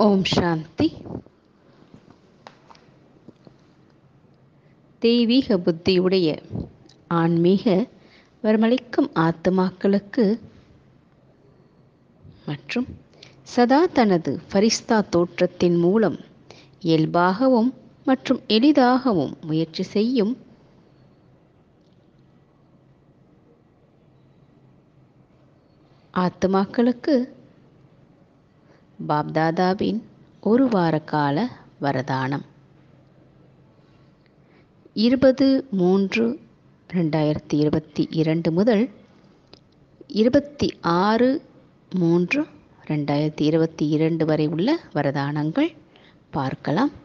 ஓம் சாந்தி தெய்வீக புத்தியுடைய ஆன்மீக வரமளிக்கும் ஆத்துமாக்களுக்கு மற்றும் சதா தனது ஃபரிஸ்தா தோற்றத்தின் மூலம் இயல்பாகவும் மற்றும் எளிதாகவும் முயற்சி செய்யும் ஆத்துமாக்களுக்கு பாப்தாதாவின் ஒரு வார கால வரதானம் இருபது மூன்று ரெண்டாயிரத்தி இருபத்தி இரண்டு முதல் இருபத்தி ஆறு மூன்று ரெண்டாயிரத்தி இருபத்தி இரண்டு வரை உள்ள வரதானங்கள் பார்க்கலாம்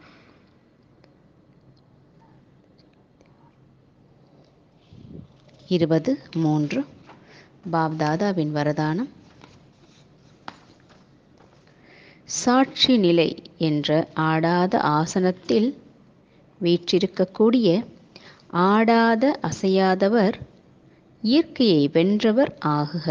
இருபது மூன்று பாப்தாதாவின் வரதானம் சாட்சி நிலை என்ற ஆடாத ஆசனத்தில் வீற்றிருக்கக்கூடிய ஆடாத அசையாதவர் இயற்கையை வென்றவர் ஆகுக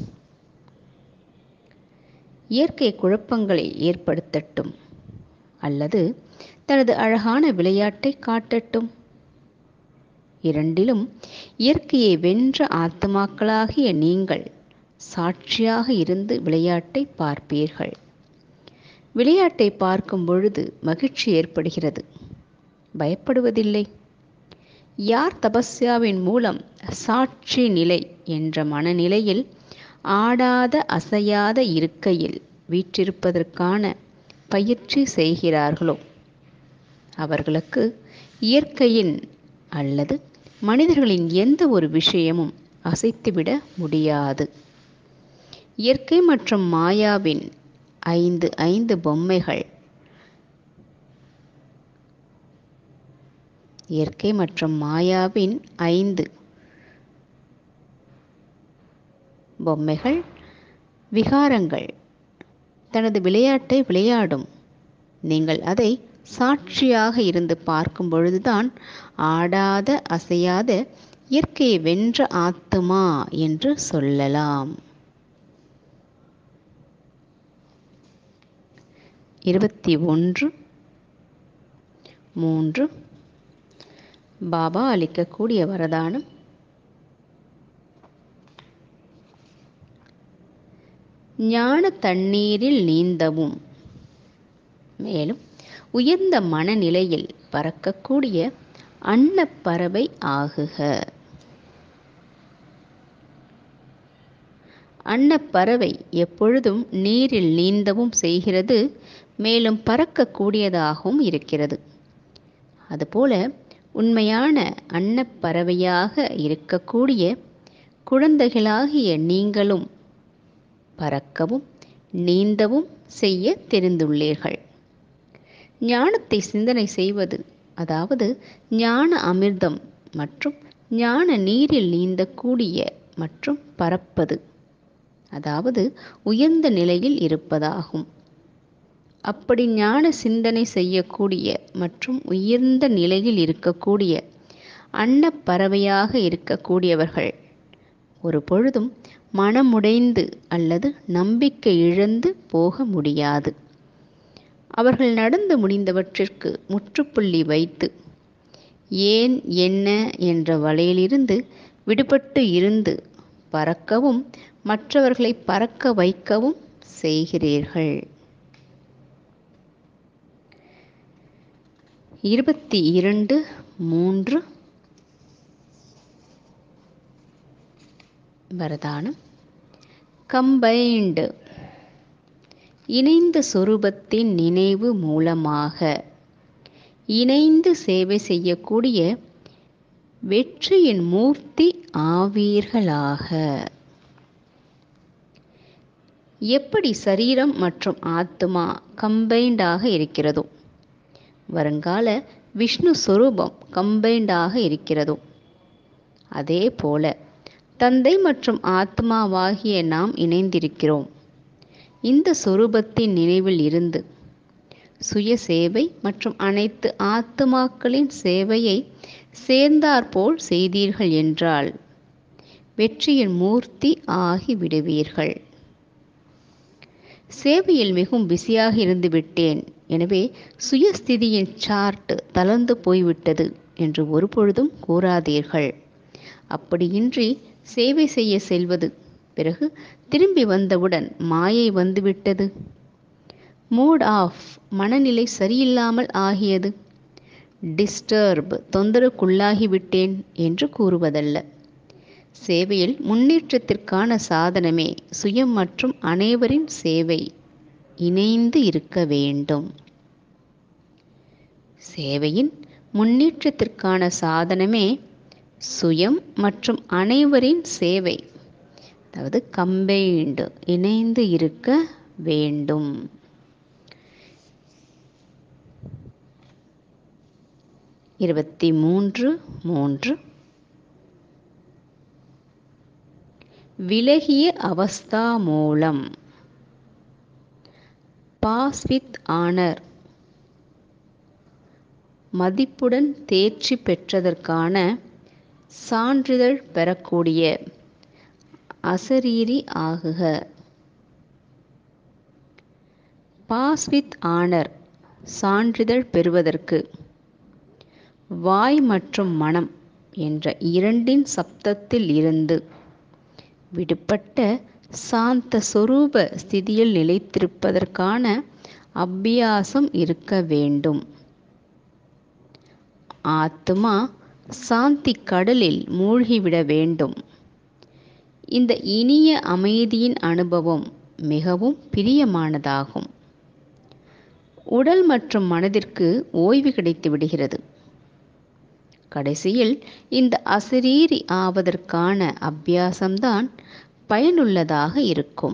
இயற்கை குழப்பங்களை ஏற்படுத்தட்டும் அல்லது தனது அழகான விளையாட்டை காட்டட்டும் இரண்டிலும் இயற்கையை வென்ற ஆத்மாக்களாகிய நீங்கள் சாட்சியாக இருந்து விளையாட்டை பார்ப்பீர்கள் விளையாட்டை பார்க்கும் பொழுது மகிழ்ச்சி ஏற்படுகிறது பயப்படுவதில்லை யார் தபஸ்யாவின் மூலம் சாட்சி நிலை என்ற மனநிலையில் ஆடாத அசையாத இருக்கையில் வீற்றிருப்பதற்கான பயிற்சி செய்கிறார்களோ அவர்களுக்கு இயற்கையின் அல்லது மனிதர்களின் எந்த ஒரு விஷயமும் அசைத்துவிட முடியாது இயற்கை மற்றும் மாயாவின் ஐந்து ஐந்து பொம்மைகள் இயற்கை மற்றும் மாயாவின் ஐந்து பொம்மைகள் விகாரங்கள் தனது விளையாட்டை விளையாடும் நீங்கள் அதை சாட்சியாக இருந்து பார்க்கும் பொழுதுதான் ஆடாத அசையாத இயற்கையை வென்ற ஆத்துமா என்று சொல்லலாம் இருபத்தி ஒன்று மூன்று பாபா அளிக்கக்கூடிய வரதானம் ஞான தண்ணீரில் நீந்தவும் மேலும் உயர்ந்த மனநிலையில் பறக்கக்கூடிய அன்னப்பறவை ஆகுக அன்னப்பறவை எப்பொழுதும் நீரில் நீந்தவும் செய்கிறது மேலும் பறக்கக்கூடியதாகவும் இருக்கிறது அதுபோல உண்மையான அன்னப்பறவையாக இருக்கக்கூடிய குழந்தைகளாகிய நீங்களும் பறக்கவும் நீந்தவும் செய்ய தெரிந்துள்ளீர்கள் ஞானத்தை சிந்தனை செய்வது அதாவது ஞான அமிர்தம் மற்றும் ஞான நீரில் நீந்தக்கூடிய மற்றும் பறப்பது அதாவது உயர்ந்த நிலையில் இருப்பதாகும் அப்படி ஞான சிந்தனை செய்யக்கூடிய மற்றும் உயர்ந்த நிலையில் இருக்கக்கூடிய அன்னப்பறவையாக இருக்கக்கூடியவர்கள் ஒரு பொழுதும் மனமுடைந்து அல்லது நம்பிக்கை இழந்து போக முடியாது அவர்கள் நடந்து முடிந்தவற்றிற்கு முற்றுப்புள்ளி வைத்து ஏன் என்ன என்ற வலையிலிருந்து விடுபட்டு இருந்து பறக்கவும் மற்றவர்களை பறக்க வைக்கவும் செய்கிறீர்கள் இருபத்தி இரண்டு மூன்று வரதானம் கம்பைண்டு இணைந்த சொரூபத்தின் நினைவு மூலமாக இணைந்து சேவை செய்யக்கூடிய வெற்றியின் மூர்த்தி ஆவீர்களாக எப்படி சரீரம் மற்றும் ஆத்மா கம்பைண்டாக இருக்கிறதோ வருங்கால விஷ்ணு சொரூபம் கம்பைண்டாக இருக்கிறதோ அதே போல தந்தை மற்றும் ஆத்மாவாகிய நாம் இணைந்திருக்கிறோம் இந்த சொரூபத்தின் நினைவில் இருந்து சுய சேவை மற்றும் அனைத்து ஆத்துமாக்களின் சேவையை சேர்ந்தாற்போல் செய்தீர்கள் என்றால் வெற்றியின் மூர்த்தி ஆகி விடுவீர்கள் சேவையில் மிகவும் பிஸியாக இருந்து விட்டேன் எனவே சுயஸ்திதியின் சார்ட் தளர்ந்து போய்விட்டது என்று ஒருபொழுதும் கூறாதீர்கள் அப்படியின்றி சேவை செய்ய செல்வது பிறகு திரும்பி வந்தவுடன் மாயை வந்துவிட்டது மூட் ஆஃப் மனநிலை சரியில்லாமல் ஆகியது டிஸ்டர்ப் தொந்தரவுக்குள்ளாகிவிட்டேன் என்று கூறுவதல்ல சேவையில் முன்னேற்றத்திற்கான சாதனமே சுயம் மற்றும் அனைவரின் சேவை இணைந்து இருக்க வேண்டும் சேவையின் முன்னேற்றத்திற்கான சாதனமே சுயம் மற்றும் அனைவரின் சேவை அதாவது கம்பைன்டு இணைந்து இருக்க வேண்டும் இருபத்தி மூன்று மூன்று விலகிய அவஸ்தா மூலம் பாஸ் வித் ஆனர் மதிப்புடன் தேர்ச்சி பெற்றதற்கான சான்றிதழ் பெறக்கூடிய அசரீரி ஆகுக பாஸ் வித் ஆனர் சான்றிதழ் பெறுவதற்கு வாய் மற்றும் மனம் என்ற இரண்டின் சப்தத்தில் இருந்து விடுபட்ட சாந்த சொரூப ஸ்திதியில் நிலைத்திருப்பதற்கான அபியாசம் இருக்க வேண்டும் ஆத்மா சாந்தி கடலில் மூழ்கிவிட வேண்டும் இந்த இனிய அமைதியின் அனுபவம் மிகவும் பிரியமானதாகும் உடல் மற்றும் மனதிற்கு ஓய்வு கிடைத்து விடுகிறது கடைசியில் இந்த அசரீரி ஆவதற்கான அபியாசம்தான் பயனுள்ளதாக இருக்கும்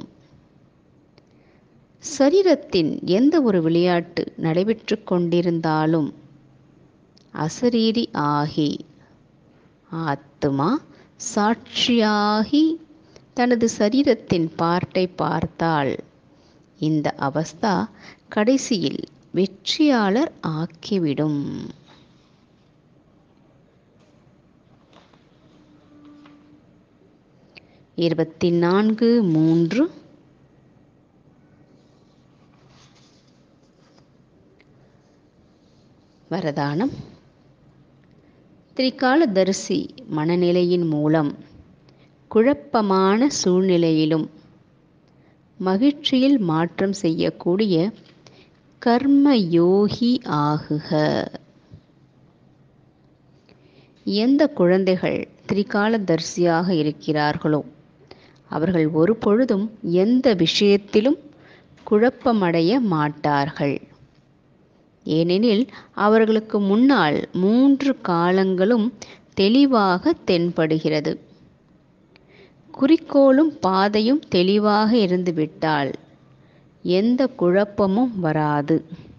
சரீரத்தின் எந்த ஒரு விளையாட்டு நடைபெற்று கொண்டிருந்தாலும் அசரீரி ஆகி ஆத்மா சாட்சியாகி தனது சரீரத்தின் பார்ட்டை பார்த்தால் இந்த அவஸ்தா கடைசியில் வெற்றியாளர் ஆக்கிவிடும் இருபத்தி நான்கு மூன்று வரதானம் திரிகாலதரிசி மனநிலையின் மூலம் குழப்பமான சூழ்நிலையிலும் மகிழ்ச்சியில் மாற்றம் செய்யக்கூடிய கர்ம யோகி ஆகுக எந்த குழந்தைகள் திரிகாலதரிசியாக இருக்கிறார்களோ அவர்கள் ஒரு பொழுதும் எந்த விஷயத்திலும் குழப்பமடைய மாட்டார்கள் ஏனெனில் அவர்களுக்கு முன்னால் மூன்று காலங்களும் தெளிவாக தென்படுகிறது குறிக்கோளும் பாதையும் தெளிவாக இருந்துவிட்டால் எந்த குழப்பமும் வராது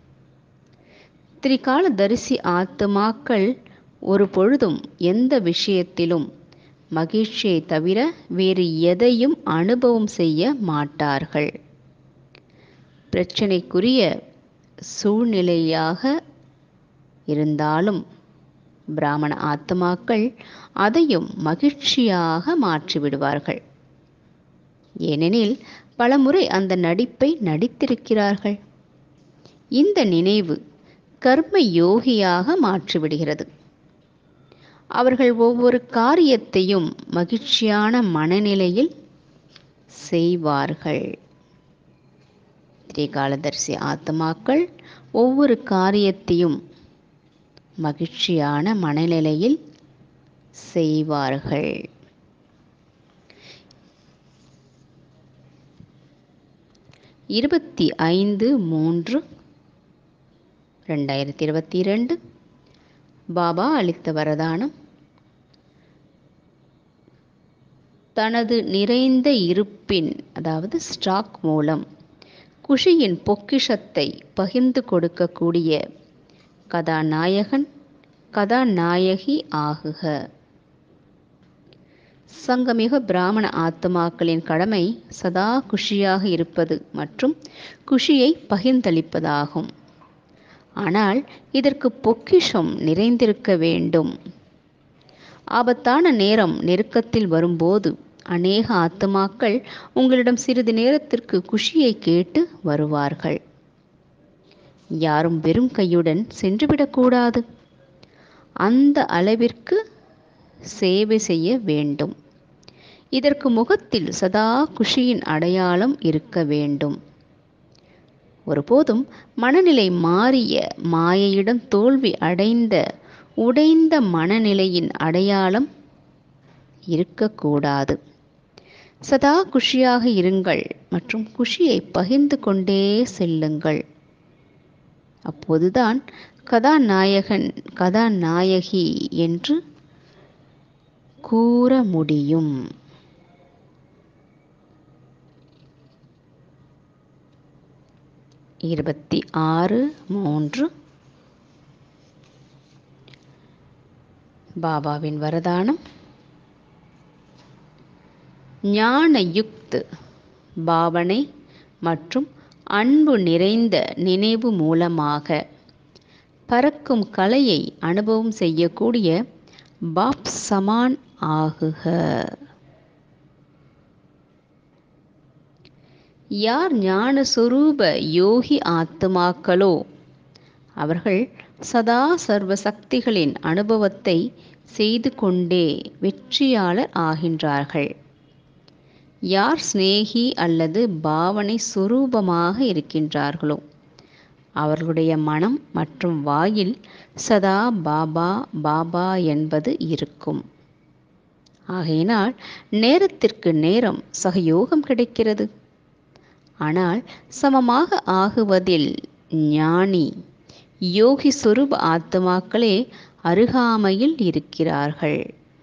திரிகாலதரிசி ஆத்துமாக்கள் ஒரு பொழுதும் எந்த விஷயத்திலும் மகிழ்ச்சியை தவிர வேறு எதையும் அனுபவம் செய்ய மாட்டார்கள் பிரச்சனைக்குரிய சூழ்நிலையாக இருந்தாலும் பிராமண ஆத்மாக்கள் அதையும் மகிழ்ச்சியாக மாற்றிவிடுவார்கள் ஏனெனில் பலமுறை அந்த நடிப்பை நடித்திருக்கிறார்கள் இந்த நினைவு கர்ம யோகியாக மாற்றிவிடுகிறது அவர்கள் ஒவ்வொரு காரியத்தையும் மகிழ்ச்சியான மனநிலையில் செய்வார்கள் திரிகாலதரிசி ஆத்மாக்கள் ஒவ்வொரு காரியத்தையும் மகிழ்ச்சியான மனநிலையில் செய்வார்கள் இருபத்தி ஐந்து மூன்று ரெண்டாயிரத்தி இருபத்தி இரண்டு பாபா அளித்த வரதானம் தனது நிறைந்த இருப்பின் அதாவது ஸ்டாக் மூலம் குஷியின் பொக்கிஷத்தை பகிர்ந்து கொடுக்கக்கூடிய கதாநாயகன் கதாநாயகி ஆகுக சங்கமிக பிராமண ஆத்மாக்களின் கடமை சதா குஷியாக இருப்பது மற்றும் குஷியை பகிர்ந்தளிப்பதாகும் ஆனால் இதற்கு பொக்கிஷம் நிறைந்திருக்க வேண்டும் ஆபத்தான நேரம் நெருக்கத்தில் வரும்போது அநேக ஆத்துமாக்கள் உங்களிடம் சிறிது நேரத்திற்கு குஷியை கேட்டு வருவார்கள் யாரும் வெறும் கையுடன் சென்றுவிடக்கூடாது அந்த அளவிற்கு சேவை செய்ய வேண்டும் இதற்கு முகத்தில் சதா குஷியின் அடையாளம் இருக்க வேண்டும் ஒருபோதும் மனநிலை மாறிய மாயையிடம் தோல்வி அடைந்த உடைந்த மனநிலையின் அடையாளம் இருக்கக்கூடாது சதா குஷியாக இருங்கள் மற்றும் குஷியை பகிர்ந்து கொண்டே செல்லுங்கள் அப்போதுதான் கதாநாயகன் கதாநாயகி என்று கூற முடியும் இருபத்தி ஆறு மூன்று பாபாவின் வரதானம் ஞான யுக்த் பாவனை மற்றும் அன்பு நிறைந்த நினைவு மூலமாக பறக்கும் கலையை அனுபவம் செய்யக்கூடிய பாப் சமான் ஆகுக யார் ஞான சுரூப யோகி ஆத்துமாக்களோ அவர்கள் சதா சர்வ சக்திகளின் அனுபவத்தை செய்து கொண்டே வெற்றியாளர் ஆகின்றார்கள் யார் சிநேகி அல்லது பாவனை சுரூபமாக இருக்கின்றார்களோ அவர்களுடைய மனம் மற்றும் வாயில் சதா பாபா பாபா என்பது இருக்கும் ஆகையினால் நேரத்திற்கு நேரம் சகயோகம் கிடைக்கிறது ஆனால் சமமாக ஆகுவதில் ஞானி யோகி சொரூப ஆத்மாக்களே அருகாமையில் இருக்கிறார்கள்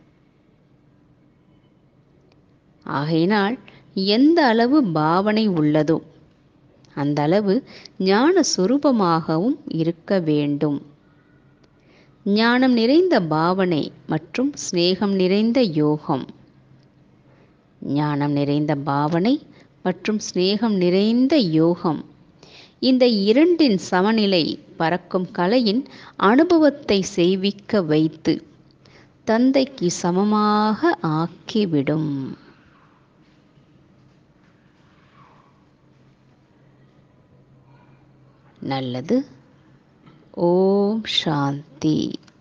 ஆகையினால் எந்த அளவு பாவனை உள்ளதோ அந்த அளவு ஞான சுரூபமாகவும் இருக்க வேண்டும் ஞானம் நிறைந்த பாவனை மற்றும் சிநேகம் நிறைந்த யோகம் ஞானம் நிறைந்த பாவனை மற்றும் சிநேகம் நிறைந்த யோகம் இந்த இரண்டின் சமநிலை பறக்கும் கலையின் அனுபவத்தை செய்விக்க வைத்து தந்தைக்கு சமமாக ஆக்கிவிடும் நல்லது ஓம் சாந்தி